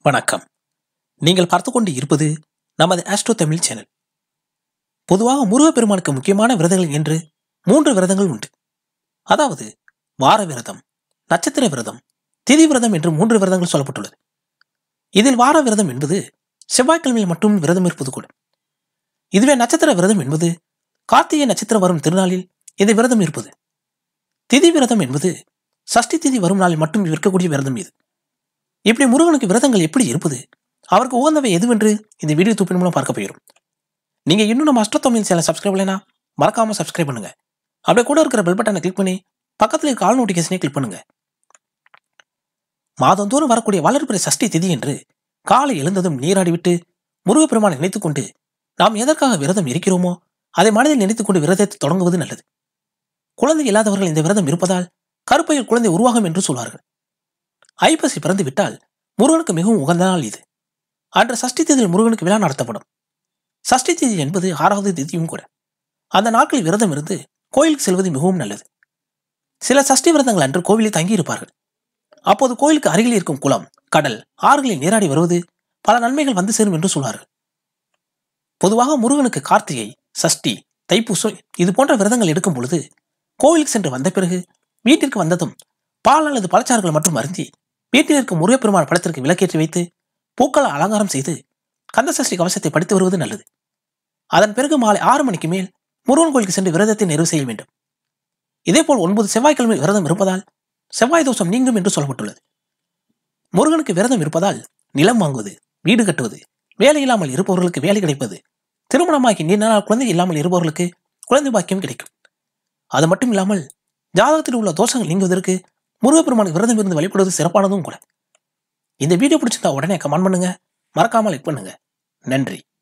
வணக்கம் நீங்கள் பார்த்து கொண்டு இருப்பது நமது ஆஸ்ட்ரோ தமிழ் சேனல் பொதுவாக முருகப்பெருமானுக்கு முக்கியமான விரதங்கள் என்று மூன்று விரதங்கள் உண்டு அதாவது வார விரதம் நட்சத்திர விரதம் திதி விரதம் என்று மூன்று விரதங்கள் சொல்லப்பட்டுள்ளது இதில் வார விரதம் என்பது செவ்வாய்க்கிழமையில் மட்டும் விரதம் இருப்பது கூட இதுவே நட்சத்திர விரதம் என்பது கார்த்திகை நட்சத்திரம் வரும் திருநாளில் இந்த விரதம் இருப்பது திதி விரதம் என்பது சஷ்டி திதி வரும் நாளில் மட்டும் இருக்கக்கூடிய விரதம் இது இப்படி முருகனுக்கு விரதங்கள் எப்படி இருப்பது அவருக்கு உகந்தவை எதுவென்று இந்த வீடியோ தூப்பின் மூலம் பார்க்க போயிடும் நீங்க இன்னும் நம்ம அஷ்டத்தமிழ் சேனல் சப்ஸ்கிரைப் பண்ணலைனா மறக்காம சப்ஸ்கிரைப் பண்ணுங்க அப்படியே கூட இருக்கிற பெல் பட்டனை கிளிக் பண்ணி பக்கத்தில் இருக்க ஆல் நோட்டிஃபிகேஷனை கிளிக் பண்ணுங்க மாதந்தோறும் வரக்கூடிய வளர்பிறை சஷ்டி திதி என்று காலை எழுந்ததும் நீராடிவிட்டு முருகப்பெருமானை நினைத்துக் கொண்டு நாம் எதற்காக விரதம் இருக்கிறோமோ அதை மனதில் நினைத்துக் கொண்டு விரதத்தை தொடங்குவது நல்லது குழந்தை இல்லாதவர்கள் இந்த விரதம் இருப்பதால் கருப்பையில் குழந்தை உருவாகும் என்று சொல்வார்கள் ஐப்பசி பிறந்து விட்டால் முருகனுக்கு மிகவும் உகந்த நாள் இது அன்று சஷ்டி திதியில் முருகனுக்கு விழா நடத்தப்படும் சஷ்டி திதி என்பது ஆறாவது திதியும் கூட அந்த நாட்களில் விரதம் இருந்து கோயிலுக்கு செல்வது மிகவும் நல்லது சில சஷ்டி விரதங்கள் அன்று கோவிலில் தங்கியிருப்பார்கள் அப்போது கோயிலுக்கு அருகில் இருக்கும் குளம் கடல் ஆறுகளில் நீராடி வருவது பல நன்மைகள் வந்து சேரும் என்று சொல்வார்கள் பொதுவாக முருகனுக்கு கார்த்திகை சஷ்டி தைப்பூசம் இது போன்ற விரதங்கள் எடுக்கும் பொழுது கோவிலுக்கு சென்று வந்த பிறகு வீட்டிற்கு வந்ததும் பால் அல்லது பழச்சாறுகள் மட்டும் அருந்தி வீட்டில் இருக்கும் முருகப்பெருமான் படத்திற்கு விளக்கேற்றி வைத்து பூக்கள் அலங்காரம் செய்து கந்தசஷ்டி கவசத்தை படித்து வருவது நல்லது அதன் பிறகு மாலை ஆறு மணிக்கு மேல் முருகன் கோயிலுக்கு சென்று விரதத்தை நிறைவு செய்ய வேண்டும் இதேபோல் ஒன்பது செவ்வாய்க்கிழமை விரதம் இருப்பதால் செவ்வாய் தோஷம் நீங்கும் என்று சொல்லப்பட்டுள்ளது முருகனுக்கு விரதம் இருப்பதால் நிலம் வாங்குவது வீடு கட்டுவது வேலை இல்லாமல் இருப்பவர்களுக்கு வேலை கிடைப்பது திருமணமாகி நீண்ட நாள் குழந்தை இல்லாமல் இருப்பவர்களுக்கு குழந்தை பாக்கியம் கிடைக்கும் அது மட்டும் இல்லாமல் ஜாதகத்தில் உள்ள தோஷங்கள் நீங்குவதற்கு முருகப்பெருமானுக்கு விரதம் இருந்து வழிபடுவது சிறப்பானதும் கூட இந்த வீடியோ பிடிச்சிருந்தா உடனே கமெண்ட் பண்ணுங்க மறக்காம லைக் பண்ணுங்க நன்றி